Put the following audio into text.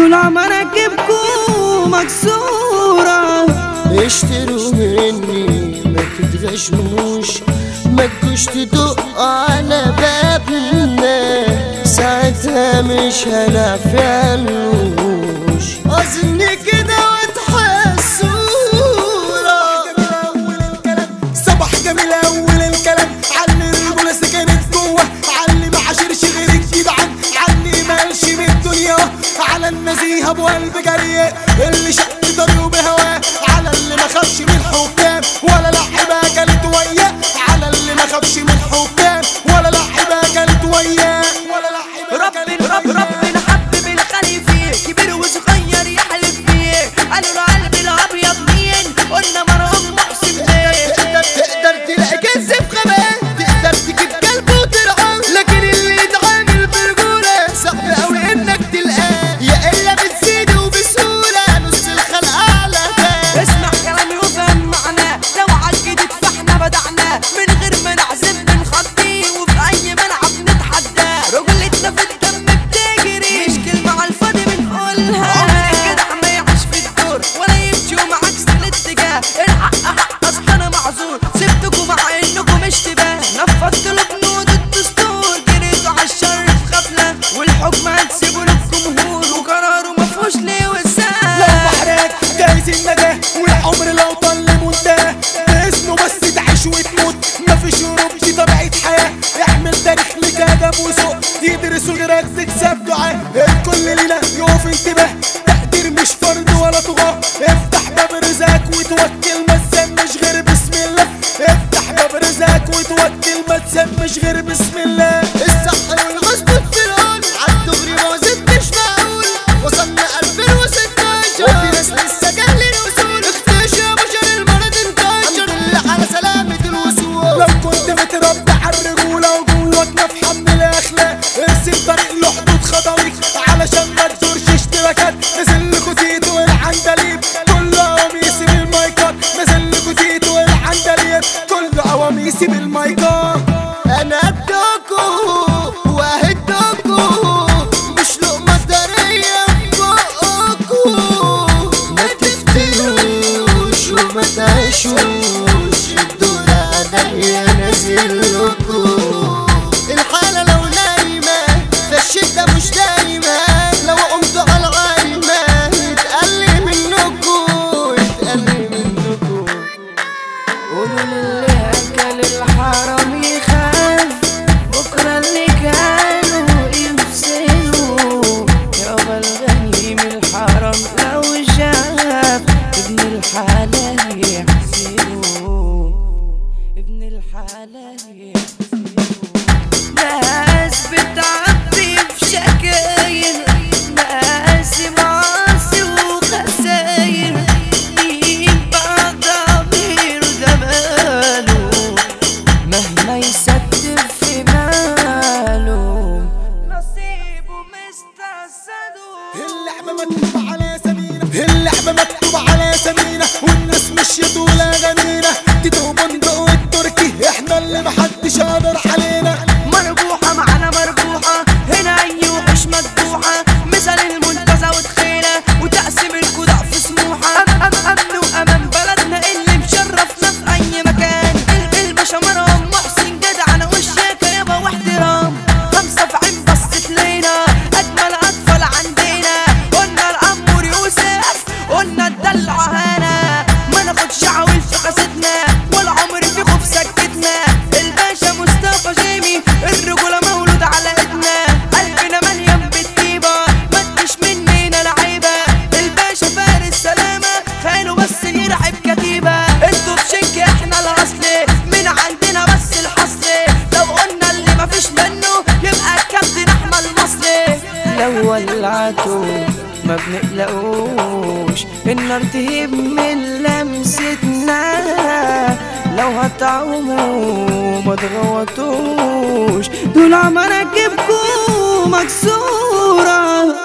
دول مراكبكم مكسورة اشتروا مني ما تتغشموش ما تجوش تدق على بابنا ساعتها مش هنعفلوش اظن كده وتحسورة صباح جميل اول الكلام علي الرجوله سكنت جوه علي ما عاشرش غير الجدعان علي مالش من الدنيا على النزيه ابو قلب جري اللي شق طريقه بهواه على اللي ما خافش من الحكام ولا لعبه كانت وياه على اللي ما خافش من الحكام ولا لعبه كانت وياه ولا لعبه رب كانت رب وياه. ربنا حبب الخلي فيه كبير وصغير يحلف فيه قالوا له قلب الابيض مين قلنا مرهم محسن ليه تقدر تقدر تلاقي كنز في غباء تقدر تجيب كلب وترعاه لكن اللي يتعامل برجولة صعب قوي انك تلقاه يا الا بتزيد وبسهولة نص الخلق اعلى ده اسمع كلامي وفهم معناه لو عالجديد فاحنا بدعنا من غير ما نعزم بنخطي وفي اي ملعب نتحدى رجولتنا في الدم بتجري مش كلمة على الفاضي بنقولها عمر الجدع ما يعيش في الدور ولا يمشي ومعاكس الاتجاه الحق حق اصل انا معذور سبتكم مع انكم اشتباه نفضت له بنود الدستور جريتوا على الشر في غفلة والحكم هتسيبوا للجمهور وقراره مفهوش ليه لو وسام بحرك دايس الندى والعمر لو طل منتهى باسمه بس تعيش وتموت مفيش هروب دي طبيعة حياة اعمل تاريخ لك ادب وذوق يدرسوا غيرك تكسب دعاء الكل لينا يقف انتباه تقدير مش فرض ولا طغاة افتح باب رزقك وتوكل ما تسمش غير بسم الله افتح باب رزقك وتوكل ما تسمش غير بسم الله الصح والمظبوط في العون عالدغري ما زدتش معقول وصلنا 2016 وفي ناس لسه جهل الوصول اكتشفوا شر المرض انتشر الحمد لله على سلامة الوصول لو كنت متربى على الرجولة وجواك نفحة من الأخلاق ارسم طريق له حدود خطويك علشان ما تزورش اشتراكات نزل لكوا تيتو والعندليب كل قواميسي بالمايكات نزل لكوا تيتو والعندليب كل قواميسي بالمايكات انا ادوكو واهدوكو مش لقمة طرية في بقكو ما تفتروش وما تعيشوش الدور عليا نازل لكو الحالة لو نايمة فالشدة مش دايمة لو قمتوا على العايمة يتقل منكو يتقل منكو قولوا للي اكل الحرام يخاف بكره اللي كانوا يفسدوا يابا الغنيم الحرام لو شاف ابن الحلال يحسدوا ابن الحلال يحسدوا ناس بتعدي في شكاير ناس معاصي وخساير مين بعد ضمير زمانه مهما يستر في ماله نصيبه مستسده اللعبة مكتوبة على سمينة اللعبة مكتوبة على سمينة والناس مشيت ولا غنينا تيتو بندق والتركي احنا اللي محدش قدر علينا مربوحة معنا مربوحة هنا أي وحش مذبوحة مثل المنتزه وتخيلة وتقسيم الكودع في سموحة أم أم أمن وأمان بلدنا اللي مشرفنا في أي مكان ال- الباشا مروان محسن جدع أنا وشياكة يابا واحترام خمسة في عين بصت لينا أجمل أطفال عندنا قلنا الأمور يوسف قلنا الدلع هنا ما ناخدش عويل في قصتنا والعمر في خوف سكتنا الباشا مصطفى جيمي الرجولة مولود على ايدنا قلبنا مليان بالطيبة ما تجيش مننا لعيبة الباشا فارس سلامة خاينه بس يرعب كتيبة انتوا بشنك احنا الاصل من عندنا بس الحصل لو قلنا اللي مفيش منه يبقى الكابتن احمد المصري لو ولعته ما بنقلقوش النار تهب من لمستنا لو هتعوموا ما تغوطوش دول مراكبكم مكسورة